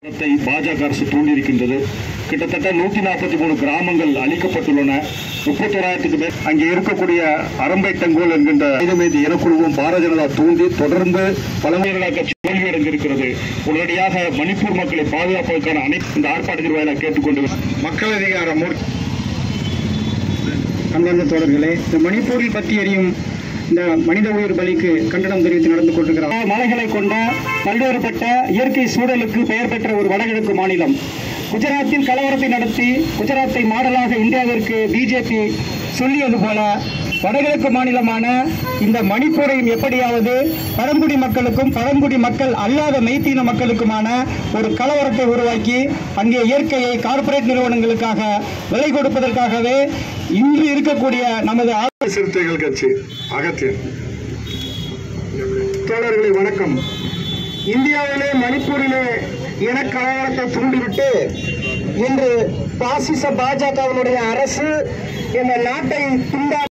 த்தை பாஜக அரசு தூண்டியிருக்கின்றது கிட்டத்தட்ட நூத்தி நாற்பத்தி மூணு கிராமங்கள் அழிக்கப்பட்டுள்ளன முப்பத்தோராயிரத்துக்கு மேல் அங்கே இருக்கக்கூடிய அரம்பை தங்கோல் என்கின்ற மீது இனக்குழுவும் பாரதிய ஜனதா தூண்டி தொடர்ந்து பழங்குடியின கட்சி தோல்வியடைந்திருக்கிறது உடனடியாக மணிப்பூர் மக்களை பாதுகாப்பதற்கான அனைத்து இந்த ஆர்ப்பாட்டத்தின் வாயிலாக கேட்டுக்கொண்டு மக்கள் அதிகார மூர்த்தி அன்பார்ந்த தோழர்களே இந்த மணிப்பூரில் பற்றி எரியும் இந்த மனித உயிர் பலிக்கு கண்டனம் தெரிவித்து நடந்து கொண்டிருக்கிறார் மலைகளை கொண்ட பல்வேறுபட்ட இயற்கை சூழலுக்கு பெயர் பெற்ற ஒரு வடகிழக்கு மாநிலம் குஜராத்தில் கலவரத்தை நடத்தி குஜராத்தை மாடலாக இந்தியாவிற்கு பிஜேபி சொல்லியது போல வடகிழக்கு மாநிலமான இந்த மணிப்பூரையும் எப்படியாவது பழங்குடி மக்களுக்கும் பழங்குடி மக்கள் அல்லாத மெய்த்தீன மக்களுக்குமான ஒரு கலவரத்தை உருவாக்கி அங்கே இயற்கையை கார்ப்பரேட் நிறுவனங்களுக்காக விலை கொடுப்பதற்காகவே இன்று இருக்கக்கூடிய நமது ஆ- சிறுத்தைகள் கட்சி அகத்தியன் தோழர்களே வணக்கம் இந்தியாவிலே மணிப்பூரிலே இன கலவரத்தை தூண்டிவிட்டு இன்று பாசிச பாஜகவினுடைய அரசு இந்த நாட்டை துண்டா